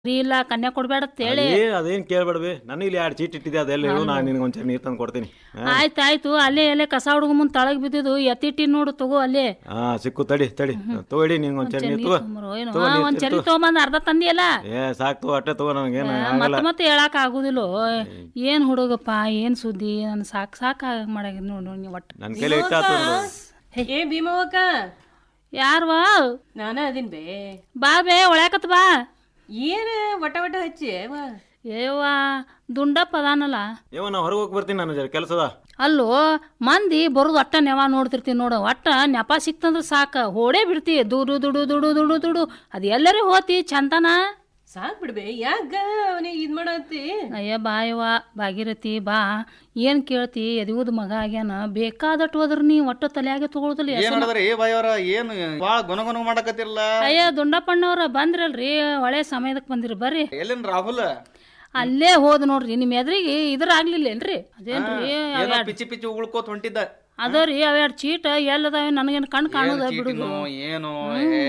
ರೀ ಇಲ್ಲ ಕನ್ಯಾ ಕೊಡ್ಬೇಡ ಹೇಳಿ ಏ ಅದೇನ್ ಕೇಳ್ಬೇಡ್ವಿ ನನಗೆ ಇಲ್ಲಿ ಎರಡು ಚೀಟ್ ಇಟ್ಟಿದ್ದೆ ಅದೆಲ್ಲ ಹೇಳು ನಾನು ನಿನಗೆ ಒಂಚೂರು ನೀರು ತಂದು ಕೊಡ್ತೀನಿ ಹಾ. ಆಯ್ತು ಆಯ್ತು ಅಲ್ಲೇ ಅಲ್ಲೇ ಕಸ ಹುಡುಗ ಮುಂದೆ ತಳಗ್ ಬಿದ್ದಿದ್ದು ಎತ್ತಿಟ್ಟಿ ನೋಡು ತಗೋ ಅಲ್ಲೇ ಹಾ ಸಿಕ್ಕು ತಡಿ ತಡಿ ತಗೊಳ್ಳಿ ನಿನ್ಗೆ ಒಂಚೂರು ನೀರು ತಗೋ ತೊಂಬರು ಏನು ತಗೋ ಹಾ, ನೀರ್ ಒಂದ್ ಚರಿ ತಗೋ. ತೊಗೊಂಬಂದ್ ಅರ್ಧ ತಂದಿಯಲ್ಲ ಏ ಸಾಕು ತಗೋ ಅಟ್ಟೆ ತಗೋ ನನಗೇನು ಆಗಲ್ಲ ಮತ್ತೆ ಮತ್ತೆ ಹೇಳಕ್ ಆಗುದಿಲ್ಲ ಏನ್ ಹುಡುಗಪ್ಪ ಏನ್ ಸುದ್ದಿ ನನ್ ಸಾಕ್ ಸಾಕ್ ಮಾಡಾಗ ನೋಡು ನೀ ಒಟ್ಟು ನನ್ನ ಕೈಲಿ ಇಟ್ಟಾತು ನೋಡು. ಏ ಭೀಮವ್ವಕ್ಕ ಯಾರ್ವಾ ನಾನ ಅದೀನ್ ಬೇ ಬಾ ಬೇ ಒಳ್ಯಾಕತ್ ಬಾ ಏನ ವಟ ವಟ ಹಚ್ಚಿ ಅವ್ವ? ಏವಾ ದುಂಡಪ್ಪ ಅದಾನಲ್ಲ ಏವ ನಾ ಹೊರಗೆ ಹೋಗಿ ಬರ್ತೀನಿ ನಾನು ಜರ ಕೆಲಸದ ಅಲ್ಲೋ ಮಂದಿ ಬರೋದು ಒಟ್ಟ ನೆವ ನೋಡ್ತಿರ್ತೀನಿ ನೋಡು ಒಟ್ಟ ನೆಪ ಸಿಕ್ತಂದ್ರ ಸಾಕ ಹೋಡೇ ಬಿಡ್ತಿ ದುಡು ದುಡು ದುಡು ದುಡು ದುಡು ಅದು ಎಲ್ಲರೂ ಹೋತಿ ಚಂತನ ಸಾಕ್ ಬಿಡ್ಬೇ ಯಾಕ ಅವನಿಗೆ ಇದ್ ಮಾಡತ್ತಿ ಅಯ್ಯ ಬಾಯವ್ವ ಭಾಗೀರಥಿ ಬಾ ಏನ್ ಕೇಳ್ತಿ ಎದಿಗುದ್ ಮಗ ಆಗ್ಯಾನ ಬೇಕಾದಟ್ಟು ಹೋದ್ರ ನೀ ಒಟ್ಟು ತಲೆಯಾಗೆ ತಗೊಳ್ದಲ್ಲ ಏನ್ ಮಾಡಿದ್ರಿ ಏ ಬಾಯವ್ರ ಏನು ಬಾಳ ಗುಣಗುಣ ಮಾಡಕತ್ತಿರಲ್ಲ ಅಯ್ಯ ದುಂಡಪ್ಪಣ್ಣವ್ರ ಬಂದ್ರಲ್ರಿ ಒಳ್ಳೆ ಸಮಯದಕ್ಕೆ ಬಂದಿರಿ ಬರ್ರಿ ಎಲ್ಲಿನ್ ರಾಹುಲ್ ಅಲ್ಲೇ ಹೋದ್ ನೋಡ್ರಿ ನಿಮ್ ಎದ್ರಿಗೆ ಇದ್ರ ಆಗ್ಲಿಲ್ಲೇನ್ರಿ ಅದೇನ್ರಿ ಏನೋ ಪಿಚ್ಚಿ ಪಿಚ್ಚಿ ಉಗುಳ್ಕೋತ ಹೊಂಟಿದ್ದ ಅದರಿ ಅವೆರಡು ಚೀಟ ಎಲ್ಲದಾವೆ ನನಗೇನು ಕಣ್ ಕಾಣೋದ ಬಿಡುದು ಚೀಟಿನೋ ಏನೋ ಏ